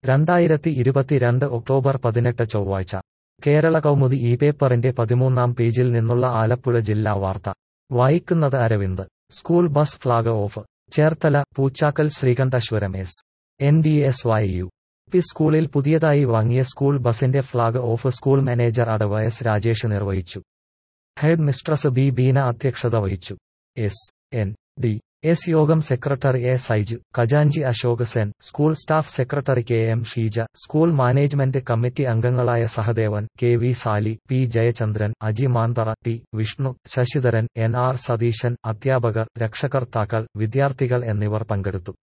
രണ്ടായിരത്തി ഇരുപത്തിരണ്ട് ഒക്ടോബർ പതിനെട്ട് ചൊവ്വാഴ്ച കേരള കൗമുദി ഈ പേപ്പറിന്റെ പതിമൂന്നാം പേജിൽ നിന്നുള്ള ആലപ്പുഴ ജില്ലാ വാർത്ത വായിക്കുന്നത് Aravind school bus flag off Cherthala Poochakkal Sreekanteswaram S N D S Y U P സ്കൂളിൽ പുതിയതായി വാങ്ങിയ സ്കൂൾ ബസിന്റെ flag off school manager Adavu S Rajesh നിർവഹിച്ചു ഹെഡ് മിസ്ട്രസ് ബി ബീന അധ്യക്ഷത വഹിച്ചു S N D S Yogam secretary A Saiju ഖജാൻജി Ashok Sen school staff secretary K M Sheeja school management committee അംഗങ്ങളായ Sahadevan K V Sali P Jayachandran Aji Manthara T Vishnu Sasidharan N R Satheesan അധ്യാപകർ രക്ഷകർത്താക്കൾ വിദ്യാർത്ഥികൾ എന്നിവർ പങ്കെടുത്തു